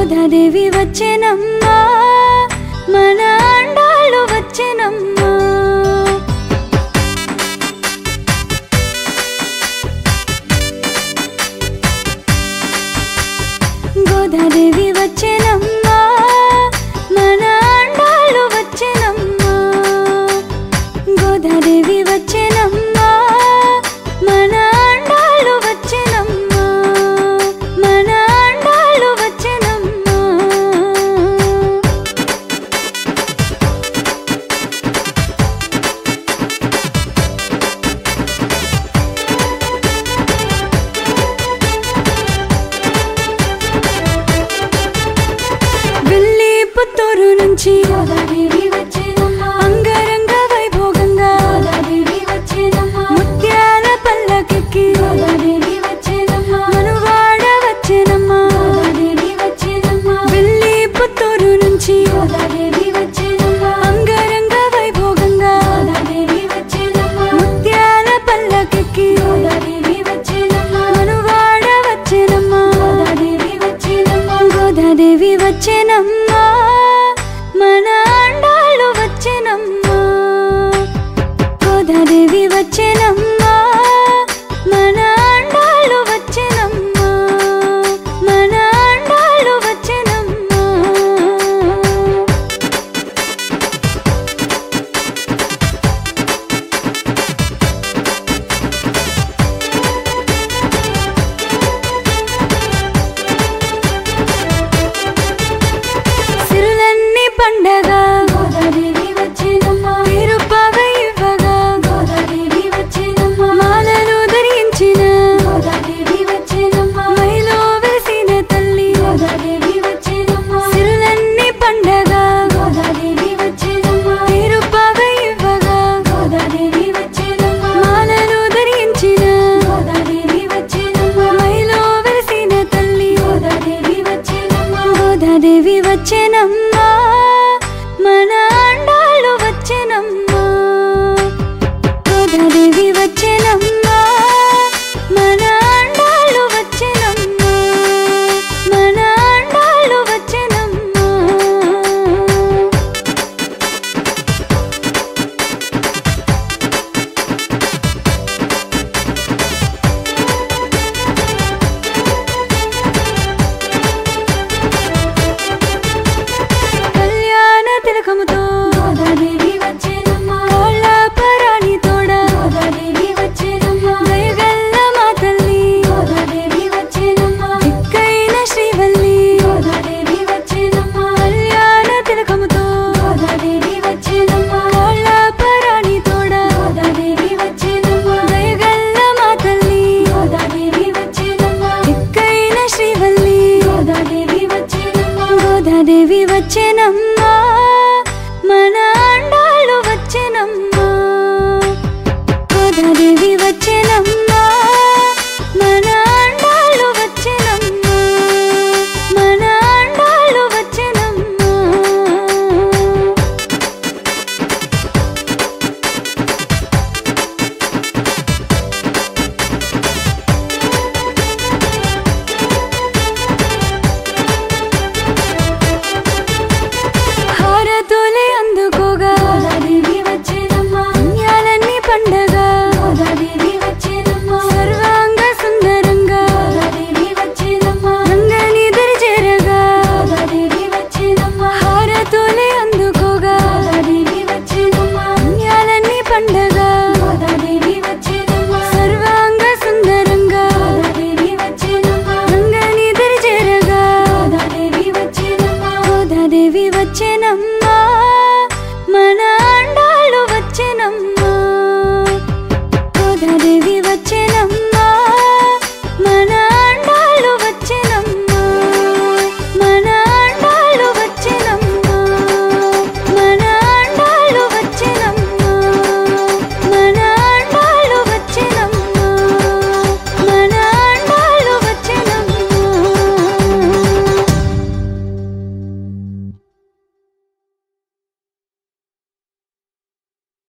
గోదాదేవి వచ్చెనమ్మా మన అండాళ్ళు వచ్చెనమ్మా గోదాదేవి వచ్చెనమ్మా మన అండాళ్ళు వచ్చెనమ్మా గోదాదేవి వచ్చెనమ్మా మన అండాళ్ళు వచ్చెనమ్మా మన అండాళ్ళు వచ్చెనమ్మా వెళ్ళి పుత్తూరు నుంచి అంగరంగ వైభోగంగా ముత్యాల పల్లకెక్కి మనువాడ వచ్చేనమ్మా వెళ్ళి పుత్తూరు నుంచి అంగరంగ వైభోగంగా ముత్యాల పల్లకెక్కి మనువాడ వచ్చేనమ్మా గోదాదేవి వచ్చేనమ్మా మన అండాళ్ళు వచ్చేనమ్మా గోదాదేవి వచ్చేనమ్మా మన అండాళ్ళు వచ్చేనమ్మా మన అండాళ్ళు వచ్చేనమ్మా సిరులన్నీ పండగ తిరుపవ ఇవ్వగా మాలలు ధరించిన మైలో వెలిసిన తల్లి సిరులన్నీ పండగ తిరుపవ ఇవ్వగా మాలలు ధరించిన మైలో వెలిసిన తల్లి గోదాదేవి వచ్చేనమ్మా మన అండాళ్ళు వచ్చేనమ్మా గోదాదేవి వచ్చేనమ్మా మన అండాళ్ళు వచ్చేనమ్మా మన అండాళ్ళు వచ్చేనమ్మా కళ్యాణ తిలకముతో కోళ్ళ పరాణి తోడ దయగల్ల మా తల్లి దిక్కైన శ్రీవల్లి కళ్యాణ తిలకముతో కోళ్ళ పరాణి తోడ దయగల్ల మా తల్లి దిక్కైన శ్రీవల్లి గోదాదేవి వచ్చేనమ్మా